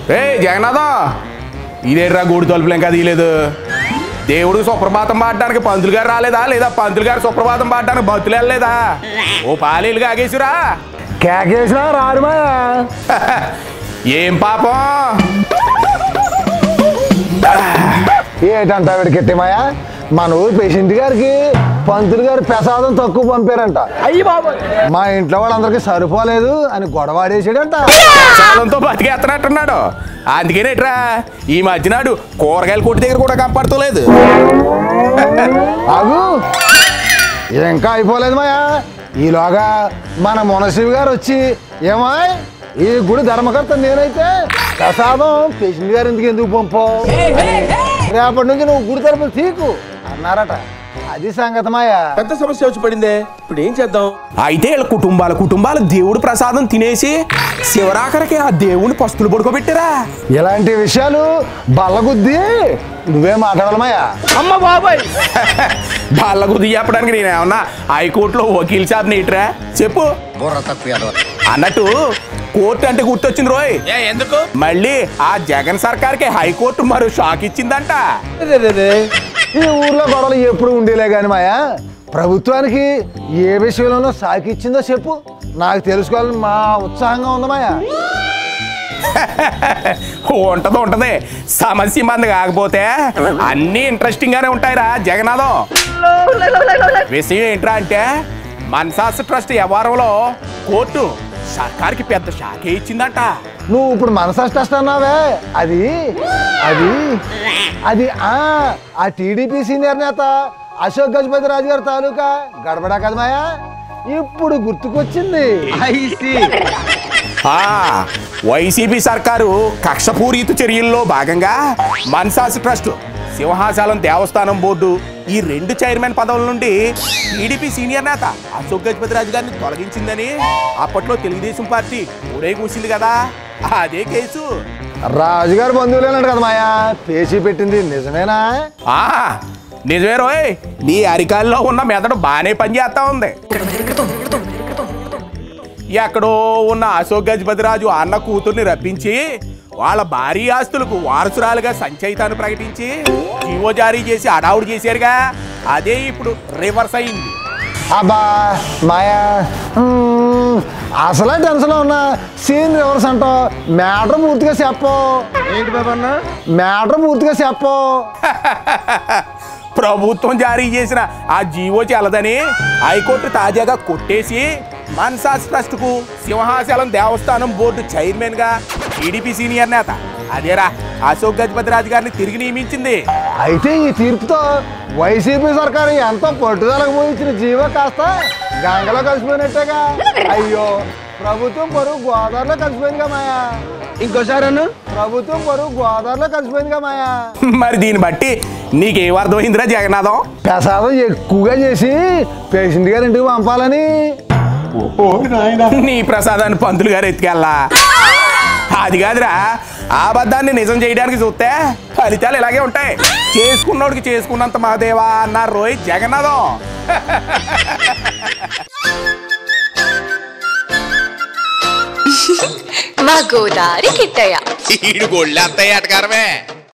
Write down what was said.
ఏ జగన్నాథం ఇదేట్రా గూడి తలుపులు ఇంకా తీయలేదు దేవుడు సుప్రభాతం పాడడానికి పంతులు గారు రాలేదా లేదా పంతులు గారు సుప్రభాతం పాడడానికి భక్తులు వెళ్ళలేదా ఓ పాలీలు కాగేసిరా కేకేసినా రాడు మాయా ఏం పాపం ఏంటంట వీడికి ఎట్టిమాయా మన ఊరు పేషెంట్ గారికి పంతులు గారు ప్రసాదం తక్కువ పంపారంట అయ్యి బాబు మా ఇంట్లో వాళ్ళందరికీ సరిపోలేదు అని గొడవ ఆడేసాడంట చాలంతో బతికేస్తున్నట్టున్నాడు అందుకేనేట్రా ఈ మధ్యనాడు కూరగాయల కొట్టు దగ్గర కూడా కనపడతలేదు ఆగు ఇంకా అయిపోలేదు మాయా ఈలోగా మన మునశివి గారు వచ్చి ఏమాయ్ ఈ గుడి ధర్మకర్త నేనైతే ప్రసాదం పేషెంట్ గారు ఎందుకు ఎందుకు పంపావు రేపటి నుంచి నువ్వు గుడి తరపున తీకు అన్నారట అది సంగతి మాయా పెద్ద సమస్య వచ్చి పడిందే ఇప్పుడు ఏం చేద్దాం అయితే వీళ్ళ కుటుంబాల కుటుంబాలు దేవుడు ప్రసాదం తినేసి శివరాఖరికి ఆ దేవుని పస్తులు పడుకోబెట్టారా ఇలాంటి విషయాలు బల్లగుద్ది నువ్వే మాట్లాడాలి మాయా వాళ్ళ గుద్ది చెప్పడానికి నేను ఏమన్నా హైకోర్టులో వకీల్ సాబ్ నీట్రా చెప్పు అన్నట్టు కోర్టు అంటే గుర్తొచ్చింది రోయ్ ఎందుకు మళ్ళీ ఆ జగన్ సర్కార్కి హైకోర్టు మరో షాక్ ఇచ్చిందంట ఈ ఊర్లో గొడవలు ఎప్పుడు ఉండేలే కానీ మాయా ప్రభుత్వానికి ఏ విషయంలోనూ సాకి ఇచ్చిందో చెప్పు నాకు తెలుసుకోవాలని మా ఉత్సాహంగా ఉంది మాయా ఉంటది ఉంటది సమస్య మంది కాకపోతే అన్ని ఇంట్రెస్టింగ్ గానే ఉంటాయిరా జగన్నాథం విషయం ఏంట్రా అంటే మన్సాస్ ట్రస్ట్ వ్యవహారంలో కోర్టు సర్కార్కి పెద్ద షాకే ఇచ్చిందంట నువ్వు ఇప్పుడు మనసా టెస్ట్ అన్నావే అది అది అది ఆ ఆ టీడీపీ సీనియర్ నేత అశోక్ గజపతి రాజు గారి తాలూకా గడబడా కదా మాయా ఇప్పుడు గుర్తుకొచ్చింది ఆ వైసీపీ సర్కారు కక్షపూరిత చర్యల్లో భాగంగా మన్సాస్ ట్రస్ట్ సింహాచలం దేవస్థానం బోర్డు ఈ రెండు చైర్మన్ పదవుల నుండి టీడీపీ సీనియర్ నేత అశోక్ గజపతి రాజు గారిని తొలగించిందని అప్పట్లో తెలుగుదేశం పార్టీ ఊరే కూసింది కదా అదే కేసు రాజుగారి బంధువులేనంట కదా మాయా పేచీ పెట్టింది నిజమేనా ఆ నిజమే రోయ్ నీ అరికాల్లో ఉన్న మెదడు బాగానే పనిచేస్తా ఉంది ఎక్కడో ఉన్న అశోక్ గజపతి రాజు అన్న కూతుర్ని రప్పించి వాళ్ళ భారీ ఆస్తులకు వారసురాలుగా సంచయితాన్ని ప్రకటించి జీవో జారీ చేసి అడావుడు చేశారుగా అదే ఇప్పుడు రివర్స్ అయింది అబ్బా మాయా మ్మ్, అసలే టెన్షన్ ఉన్నా సీన్ రివర్స్ అంటావు మ్యాటర్ పూర్తిగా చెప్పు ఏంటి బాబా అన్న మ్యాటర్ పూర్తిగా చెప్పు ప్రభుత్వం జారీ చేసిన ఆ జీవో చెల్లదని హైకోర్టు తాజాగా కొట్టేసి మన్సాస్ ట్రస్ట్ కు సింహాచలం దేవస్థానం బోర్డు చైర్మన్ గా టీడీపీ సీనియర్ నేత అదేరా అశోక్ గజపతి రాజు గారిని తిరిగి నియమించింది అయితే ఈ తీర్పుతో వైసీపీ సర్కారు ఎంతో పట్టుదలకు పోయించిన జీవో కాస్త గంగలో కలిసిపోయినట్టేగా అయ్యో ప్రభుత్వం పరువు గోదావరిలో కలిసిపోయిందిగా మాయా ఇంకోసారి అన్న ప్రభుత్వం పరువు గోదావరిలో కలిసిపోయిందిగా మాయా మరి దీన్ని బట్టి నీకేం అర్థమైందిరా జగన్నాథం ప్రసాదం ఎక్కువగా చేసి పేషెంట్ గారి ఇంటికి పంపాలని నీ ప్రసాదాన్ని పంతులు గారు ఎత్తుకెళ్ళా అది కాదురా ఆ అబద్ధాన్ని నిజం చేయడానికి చూస్తే ఫలితాలు ఇలాగే ఉంటాయి చేసుకున్నోడికి చేసుకున్నంత మహాదేవా అన్నారు రోయ్ జగన్నాథం మా గోదారి కిట్టయ్య ఈడు గొళ్ళెత్తాయి అటకారమే